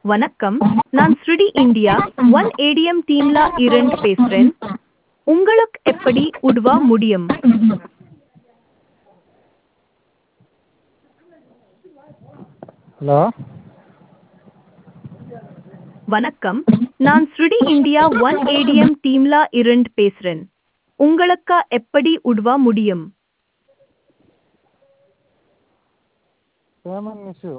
வணக்கம் நான் ஸ்ருடி இந்தியா ஒன் ஏடிஎம் டீம்ல இருந்து பேசுறேன் உங்களுக்கு எப்படி உதவ முடியும் ஹலோ வணக்கம் நான் ஸ்ருடி இந்தியா ஒன் ஏடிஎம் டீம்ல இருந்து பேசுறேன் உங்களுக்கு எப்படி உதவ முடியும் பேமெண்ட் இஷ்யூ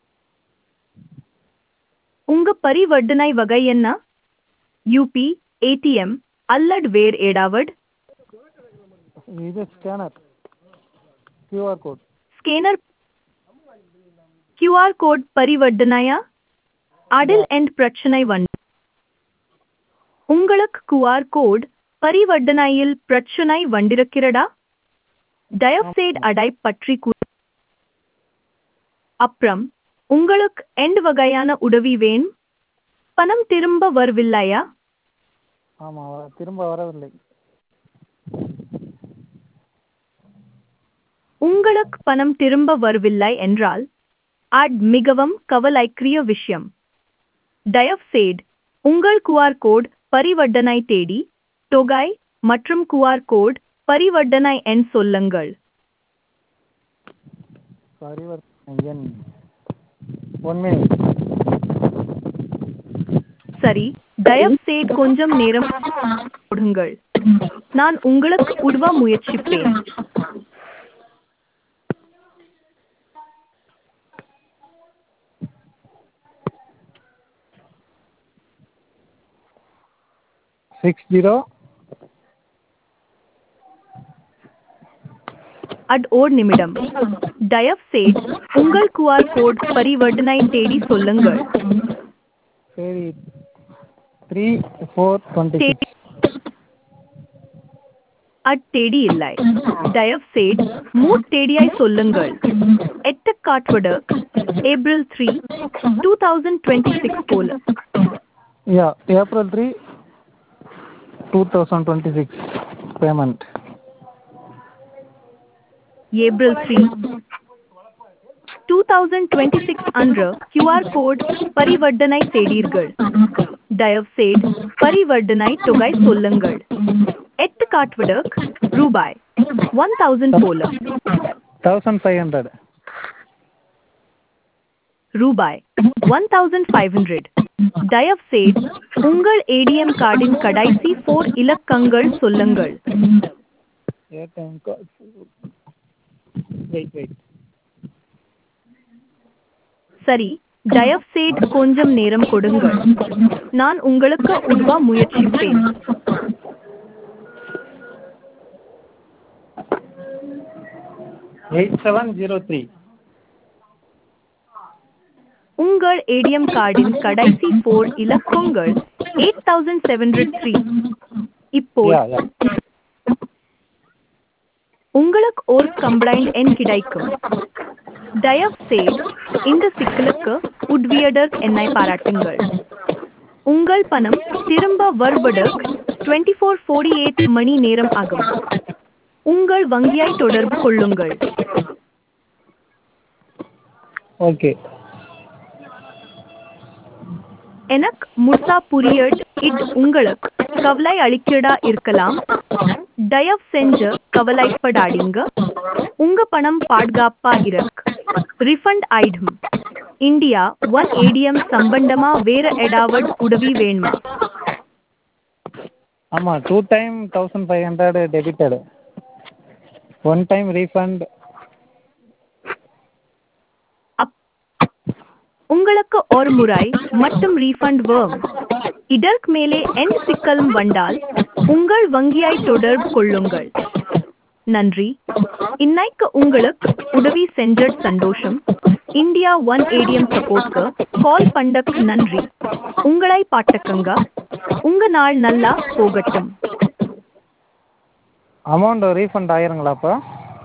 உங்க பரிவர்த்தனை வகை என்ன யூபி ஏடிஎம் அல்லது வேறு ஏதாவது இது scanner QR code scanner QR code பரிவர்த்தனையா அதில் எண்ட் பிரச்சனை வந்து உங்களுக்கு கியூஆர் கோட் பரிவர்த்தனையில் பிரச்சனை வந்திருக்கிறதா டயோக்சைடு அடை பற்றி கூ அப்புறம் உங்களுக்கு எண்ட் வகையான உதவி வேணும் பணம் திரும்ப வரவில்லையா ஆமாம் திரும்ப வரவில்லை உங்களுக்கு பணம் திரும்ப வரவில்லை என்றால் அது மிகவும் கவலைக்குரிய விஷயம் தயவுசெய்து உங்கள் QR கோட் பரிவர்த்தனை தேடி தொகை மற்றும் QR கோட் பரிவர்த்தனை எண் சொல்லுங்கள் பரிவர்த்தனை எண் ஒன் மினிட் சரி தயவுசெய்து கொஞ்சம் நேரம் கொடுங்கள் நான் உங்களுக்கு உதவ முயற்சிப்பேன் சிக்ஸ் ஜீரோ அட் ஓர் நிமிடம் தயவுசெய்து உங்கள் QR கோட் பரிவர்த்தனை தேடி சொல்லுங்கள் சரி த்ரீ ஃபோர் டுவெண்ட்டி தேடி சிக்ஸ் அட் தேடி இல்லை தயவுசெய்து மூட் தேடியாய் சொல்லுங்கள் எட்டு காட்டுவது April three two thousand twenty six போல yeah April three two thousand twenty six payment April three two thousand twenty six அன்று கியூஆர் கோட் பரிவர்த்தனை செய்தீர்கள் தயவுசெய்து பரிவர்த்தனை தொகை சொல்லுங்கள் எட்டு காட்டுவது ரூபாய் ஒன் தௌசண்ட் போல தௌசண்ட் ஃபைவ் ஹண்ட்ரட் ரூபாய் ஒன் தௌசண்ட் ஃபைவ் ஹண்ட்ரட் தயவுசெய்து உங்கள் ஏடிஎம் கார்டின் கடைசி ஃபோர் இலக்கங்கள் சொல்லுங்கள் ஏடிஎம் கார்டு வெயிட் வெயிட் சரி தயவுசெய்து கொஞ்சம் நேரம் கொடுங்கள் நான் உங்களுக்கு உதவ முயற்சிப்பேன் எயிட் செவன் ஜீரோ த்ரீ உங்கள் ஏடிஎம் கார்டின் கடைசி ஃபோர் இலக்கங்கள் எயிட் தௌசண்ட் செவன் த்ரீ இப்போ யா யா உங்களுக்கு ஒரு கம்ப்ளைண்ட் எண் கிடைக்கும் தயவுசெய்து இந்த சிக்கலுக்கு உதவியதர் என்னை பாராட்டுங்கள் உங்கள் பணம் திரும்ப வருவதற்கு டுவெண்ட்டி ஃபோர் ஃபோர்டி எயிட் மணி நேரம் ஆகும் உங்கள் வங்கியை தொடர்பு கொள்ளுங்கள் ஓகே எனக்கு முழுசா புரியட் இது உங்களுக்கு கவலை அளிக்கிறதா இருக்கலாம் தயவு செஞ்சு கவலைப்படாதீங்க உங்க பணம் பாதுகாப்பா இருக்கு ரிஃபண்ட் ஆயிடும் இந்தியா ஒன் ஏடிஎம் சம்பந்தமா வேற ஏதாவது உதவி வேணுமா ஆமாம் two time thousand five hundred debited one time refund அப்- உங்களுக்கு ஒரு முறை மட்டும் ரீஃபண்ட் வரும் இதற்கு மேலே என் சிக்கலும் வந்தால் உங்கள் வங்கியை தொடர்பு கொள்ளுங்கள் நன்றி இன்னைக்கு உங்களுக்கு உதவி செஞ்ச சந்தோஷம் இந்தியா ஒன் ஏடிஎம் சப்போர்ட்க்கு கால் பண்ணக்கு நன்றி உங்களை பாட்டக்கங்க உங்க நாள் நல்லா போகட்டும் அமௌண்ட் ரீஃபண்ட் ஆயிருங்களா அப்போ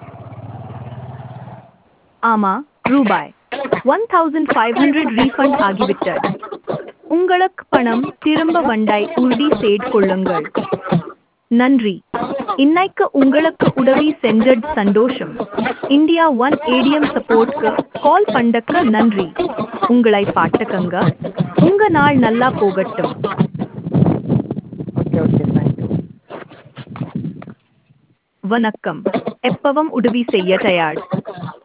ஆமா ரூபாய் one thousand five hundred refund ஆகிவிட்டது உங்களுக்கு பணம் திரும்ப வண்டாய் உறுதி செய்து கொள்ளுங்கள் நன்றி இன்னைக்கு உங்களுக்கு உதவி செஞ்சது சந்தோஷம் இந்தியா ஒன் ஏடிஎம் சப்போர்ட்க்கு கால் பண்ணக்க நன்றி உங்களை பாட்டுக்கங்க உங்க நாள் நல்லா போகட்டும் ஓகே ஓகே தேங்க்யூ வணக்கம் எப்பவும் உதவி செய்ய தயார்